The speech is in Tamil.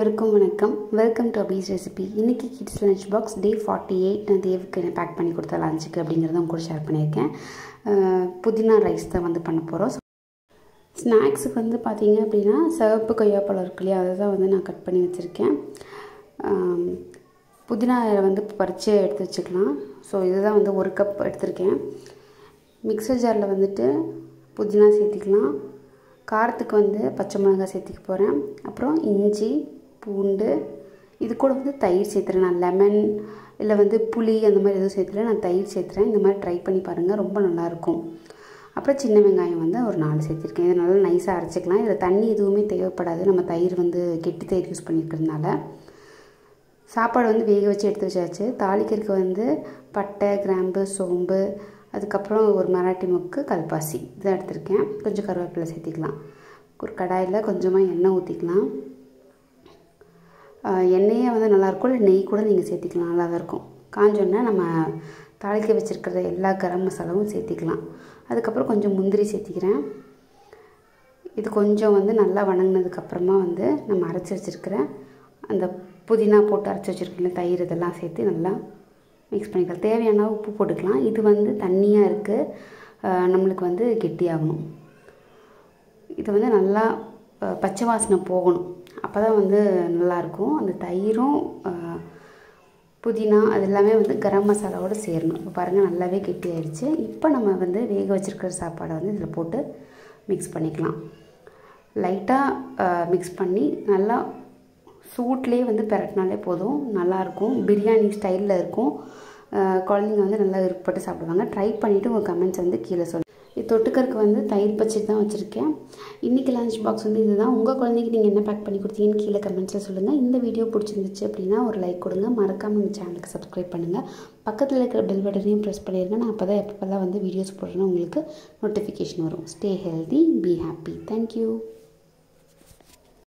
அனைவருக்கும் வணக்கம் வெல்கம் டு அபீஸ் ரெசிபி இன்றைக்கி kids lunch box day forty eight நான் தேவுக்கு என்ன பேக் பண்ணி கொடுத்த லஞ்சுக்கு அப்படிங்கிறத உங்க கூட ஷேர் பண்ணியிருக்கேன் அஹ், புதினா ரைஸ் தான் வந்து பண்ண போகிறோம் ஸ்நாக்ஸுக்கு வந்து பார்த்தீங்க அப்படின்னா சிவப்பு கொய்யாப்பழம் இருக்கு இல்லையா அதை தான் வந்து நான் கட் பண்ணி வச்சுருக்கேன் ஆம், புதினா வந்து பறித்து எடுத்து வச்சுக்கலாம் ஸோ இதுதான் வந்து ஒரு கப் எடுத்திருக்கேன் மிக்சர் ஜாரில் வந்துட்டு புதினா சேர்த்திக்கலாம் காரத்துக்கு வந்து பச்சை மிளகாய் சேர்த்திக்க போகிறேன் அப்புறம் இஞ்சி பூண்டு இது கூட வந்து தயிர் சேர்த்துறேன் நான் லெமன் இல்லை வந்து புளி அந்த மாதிரி எதுவும் சேர்த்துல நான் தயிர் சேர்த்துறேன் இந்த மாதிரி ட்ரை பண்ணி பாருங்கள் ரொம்ப நல்லாயிருக்கும் அப்புறம் சின்ன வெங்காயம் வந்து ஒரு நாலு சேர்த்திருக்கேன் இதை நல்லா நைஸாக அரைச்சிக்கலாம் இதில் தண்ணி எதுவுமே தேவைப்படாது நம்ம தயிர் வந்து கெட்டி தயிர் யூஸ் பண்ணியிருக்கிறதுனால சாப்பாடு வந்து வேக வச்சு எடுத்து வச்சாச்சு தாளிக்கிறதுக்கு வந்து பட்டை கிராம்பு சோம்பு அதுக்கப்புறம் ஒரு மராட்டி மொக்கு கல்பாசி இதை எடுத்திருக்கேன் கொஞ்சம் கருவேப்பிலை சேர்த்திக்கலாம் ஒரு கடாயில் கொஞ்சமாக எண்ணெய் ஊற்றிக்கலாம் எண்ணெயே வந்து நல்லாயிருக்கும் இல்லை நெய் கூட நீங்கள் சேர்த்திக்கலாம் நல்லா தான் இருக்கும் காஞ்சோன்னா நம்ம தாளிக்க வச்சுருக்கிற எல்லா கரம் மசாலாவும் சேர்த்திக்கலாம் அதுக்கப்புறம் கொஞ்சம் முந்திரி சேர்த்திக்கிறேன் இது கொஞ்சம் வந்து நல்லா வணங்கினதுக்கப்புறமா வந்து நம்ம அரைச்சி வச்சுருக்கிற அந்த புதினா போட்டு அரைச்சி வச்சுருக்கல தயிர் இதெல்லாம் சேர்த்து நல்லா மிக்ஸ் பண்ணிக்கலாம் தேவையான உப்பு போட்டுக்கலாம் இது வந்து தண்ணியாக இருக்குது நம்மளுக்கு வந்து கெட்டியாகணும் இது வந்து நல்லா அஹ், பச்சை வாசனை போகணும் அப்போ தான் வந்து நல்லாயிருக்கும் அந்த தயிரும் அஹ், புதினா அது எல்லாமே வந்து கரம் மசாலாவோடு சேரணும் இப்போ பாருங்கள் நல்லாவே கெட்டி ஆயிடுச்சு இப்போ நம்ம வந்து வேக வச்சுருக்கிற சாப்பாடை வந்து இதில் போட்டு மிக்ஸ் பண்ணிக்கலாம் லைட்டாக மிக்ஸ் பண்ணி நல்லா சூட்லேயே வந்து பெரட்டினாலே போதும் நல்லாயிருக்கும் பிரியாணி ஸ்டைலில் இருக்கும் அஹ் குழந்தைங்க வந்து நல்லா விருப்பப்பட்டு சாப்பிடுவாங்க ட்ரை பண்ணிவிட்டு உங்கள் கமெண்ட்ஸ் வந்து கீழே சொல்லு இது தொட்டுக்கறதுக்கு வந்து தயிர் பச்சடி தான் வச்சுருக்கேன் இன்றைக்கி லஞ்ச் பாக்ஸ் வந்து இதுதான் உங்கள் குழந்தைக்கு நீங்கள் என்ன பேக் பண்ணி கொடுத்தீங்கன்னு கீழே கமெண்ட்ஸில் சொல்லுங்கள் இந்த வீடியோ பிடிச்சிருந்துச்சு அப்படின்னா ஒரு லைக் கொடுங்க மறக்காமல் நம்ம சேனலுக்கு சப்ஸ்கிரைப் பண்ணுங்கள் பக்கத்தில் இருக்கிற பெல் பட்டனையும் ப்ரெஸ் பண்ணிடுங்க நான் அப்போ தான் எப்பப்பெல்லாம் வந்து வீடியோஸ் போடுறேன்னா உங்களுக்கு நோட்டிஃபிகேஷன் வரும் stay healthy be happy thank you